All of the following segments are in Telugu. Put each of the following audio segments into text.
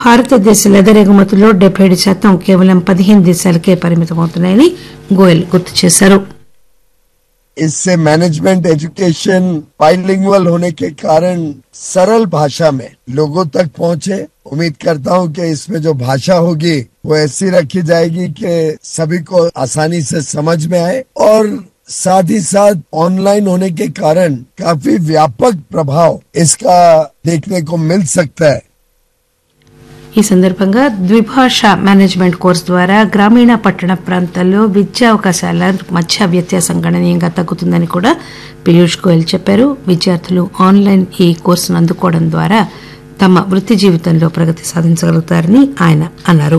భారతదేశ లెదర్ ఎగుమతుల్లో డెబ్బై ఏడు శాతం కేవలం పదిహేను దేశాలకే పరిమితమవుతున్నాయని గోయల్ గుర్తు చేశారు इससे मैनेजमेंट एजुकेशन बाइलिंगुअल होने के कारण सरल भाषा में लोगों तक पहुंचे उम्मीद करता हूं कि इसमें जो भाषा होगी वो ऐसी रखी जाएगी कि सभी को आसानी से समझ में आए और साथ ही साथ ऑनलाइन होने के कारण काफी व्यापक प्रभाव इसका देखने को मिल सकता है ఈ సందర్భంగా ద్విభాష మేనేజ్మెంట్ కోర్సు ద్వారా గ్రామీణ పట్టణ ప్రాంతాల్లో విద్యా అవకాశాల మధ్య వ్యత్యాసం గణనీయంగా తగ్గుతుందని కూడా పీయూష్ గోయల్ చెప్పారు విద్యార్థులు ఆన్లైన్ ఈ కోర్సును అందుకోవడం ద్వారా తమ వృత్తి జీవితంలో ప్రగతి సాధించగలుగుతారని ఆయన అన్నారు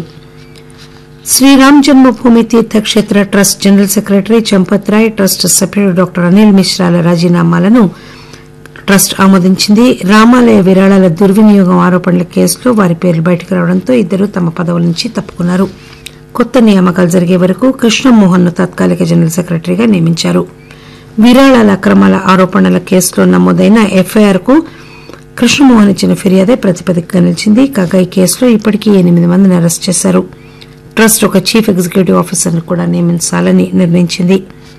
Shriram Janmabhoomi Teerthakshetra trust general secretary Champat Rai trust సభ్యుడు డాక్టర్ అనిల్ మిశ్రాల రాజీనామాలను ట్రస్ట్ ఆమోదించింది రామాలయ విరాళాల దుర్వినియోగం ఆరోపణల కేసులో వారి పేర్లు బయటకు రావడంతో ఇద్దరు తమ పదవుల నుంచి తప్పుకున్నారు కొత్త నియామకాలు జరిగే వరకు కృష్ణమోహన్ ను తాత్కాలిక జనరల్ సెక్రటరీగా నియమించారు విరాళాల అక్రమాల ఆరోపణల కేసులో నమోదైన ఎఫ్ఐఆర్ కు కృష్ణమోహన్ ఇచ్చిన ఫిర్యాదే ప్రతిపదికగా నిలిచింది కాగా ఈ కేసులో ఇప్పటికీ ఎనిమిది మందిని అరెస్ట్ చేశారు ట్రస్ట్ ఒక చీఫ్ ఎగ్జిక్యూటివ్ ఆఫీసర్ను కూడా నియమించాలని నిర్ణయించింది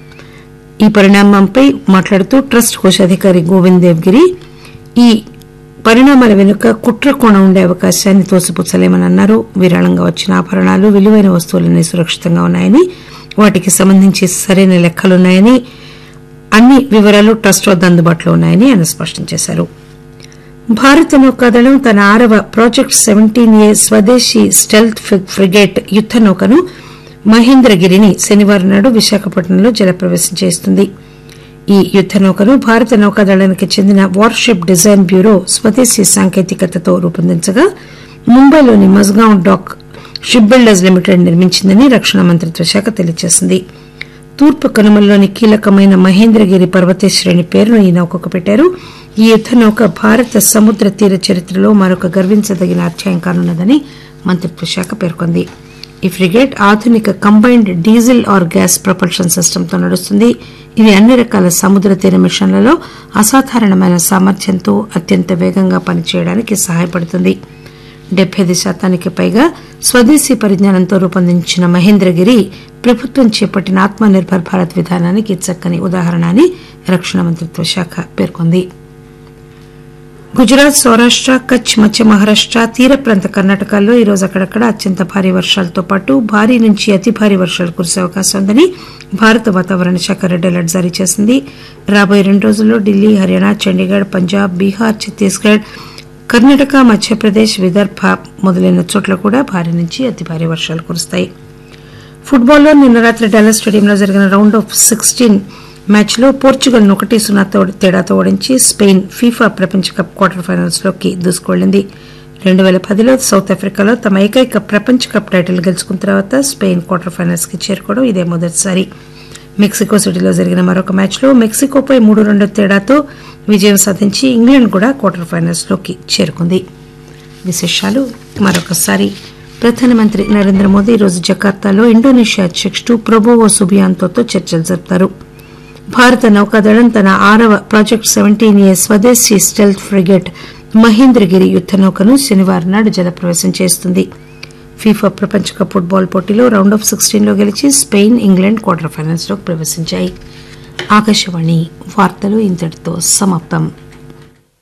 ఈ పరిణామంపై మాట్లాడుతూ ట్రస్ట్ కోశాధికారి గోవింద్ దేవ్గిరి ఈ పరిణామాల వెనుక కుట్ర కోణం ఉండే అవకాశాన్ని తోసిపుచ్చలేమని అన్నారు విరాళంగా వచ్చిన ఆభరణాలు విలువైన వస్తువులన్నీ సురక్షితంగా ఉన్నాయని వాటికి సంబంధించి సరైన లెక్కలున్నాయని అన్ని వివరాలు ట్రస్ట్ వద్ద అందుబాటులో ఉన్నాయని ఆయన స్పష్టం చేశారు భారత నౌకాదళం తన ఆరవ ప్రాజెక్ట్ సెవెంటీన్ ఏ స్వదేశీ స్టెల్త్ ఫ్రిగేట్ యుద్ద నౌకను మహేంద్రగిరిని శనివారం నాడు విశాఖపట్నంలో జలప్రవేశం చేస్తుంది ఈ యుద్ద నౌకను భారత నౌకాదళానికి చెందిన వార్షిప్ డిజైన్ బ్యూరో స్వదేశీ సాంకేతికతతో రూపొందించగా ముంబైలోని Mazagon dock ship builders limited నిర్మించిందని రక్షణ మంత్రిత్వ శాఖ తెలియజేసింది తూర్పు కనుమల్లోని కీలకమైన మహేంద్రగిరి పర్వత శ్రేణి పేరును ఈ నౌకకు పెట్టారు ఈ యుద్ద నౌక భారత సముద్ర తీర చరిత్రలో మరొక గర్వించదగిన అధ్యాయం కానున్నదని మంత్రిత్వ శాఖ పేర్కొంది ఈ ఫ్రిగేట్ ఆధునిక combined diesel or gas propulsion సిస్టంతో నడుస్తుంది ఇది అన్ని రకాల సముద్ర తీర మిషన్లలో అసాధారణమైన సామర్థ్యంతో అత్యంత వేగంగా పనిచేయడానికి సహాయపడుతుంది డెబ్బై ఐదు శాతానికి పైగా స్వదేశీ పరిజ్ఞానంతో రూపొందించిన మహేంద్రగిరి ప్రభుత్వం చేపట్టిన ఆత్మ నిర్భర్ భారత్ విధానానికి చక్కని ఉదాహరణ అని రక్షణ మంత్రిత్వ శాఖ పేర్కొంది గుజరాత్ సౌరాష్ట కచ్ మధ్య మహారాష్ట తీర ప్రాంత కర్ణాటకల్లో ఈ రోజు అక్కడక్కడ అత్యంత భారీ వర్షాలతో పాటు భారీ నుంచి అతి భారీ వర్షాలు కురిసే అవకాశం ఉందని భారత వాతావరణ శాఖ రెడ్ అలర్ట్ జారీ చేసింది రాబోయే రెండు రోజుల్లో ఢిల్లీ హర్యానా చండీగఢ్ పంజాబ్ బీహార్ ఛత్తీస్గఢ్ కర్ణాటక మధ్యప్రదేశ్ విదర్భ మొదలైన చోట్ల కూడా భారీ నుంచి అతి భారీ వర్షాలు కురుస్తాయి ఫుట్బాల్లో నిన్న రాత్రి డాలస్ స్టేడియంలో జరిగిన రౌండ్ ఆఫ్ సిక్స్టీన్ మ్యాచ్లో పోర్చుగల్ ఒకటి సున్నా తేడాతో ఓడించి స్పెయిన్ ఫీఫా ప్రపంచ కప్ క్వార్టర్ ఫైనల్స్ లోకి దూసుకువెళ్లింది రెండు పేల పదిలో సౌత్ ఆఫ్రికాలో తమ ఏకైక ప్రపంచ కప్ టైటిల్ గెలుచుకున్న తర్వాత స్పెయిన్ క్వార్టర్ ఫైనల్స్ కి చేరుకోవడం ఇదే మొదటిసారి మెక్సికో సిటీలో జరిగిన మరొక మ్యాచ్లో మెక్సికోపై మూడు రెండు తేడాతో విజయం సాధించి ఇంగ్లాండ్ కూడా క్వార్టర్ ఫైనల్స్ లోకి చేరుకుంది విశేషాలు మరొకసారి ప్రధానమంత్రి నరేంద్ర మోదీ ఈరోజు జకార్తాలో ఇండోనేషియా అధ్యకుడు ప్రొబోవో సుబియాంతోతో చర్చలు జరుపుతారు భారత నౌకాదళం తన ఆరవ ప్రాజెక్ట్ సెవెంటీన్ ఏ స్వదేశీ స్టెల్త్ ఫ్రిగేట్ మహేంద్రగిరి యుద్ద నౌకను శనివారం నాడు జలప్రవేశం చేస్తుంది ఫీఫా ప్రపంచ కప్ ఫుట్బాల్ పోటీలో రౌండ్ ఆఫ్ సిక్స్టీన్ లో గెలిచి స్పెయిన్ ఇంగ్లాండ్ క్వార్టర్ ఫైనల్స్ లోకి ప్రవేశించాయి ఆకాశవాణి వార్తలు ఇంతటితో సమాప్తం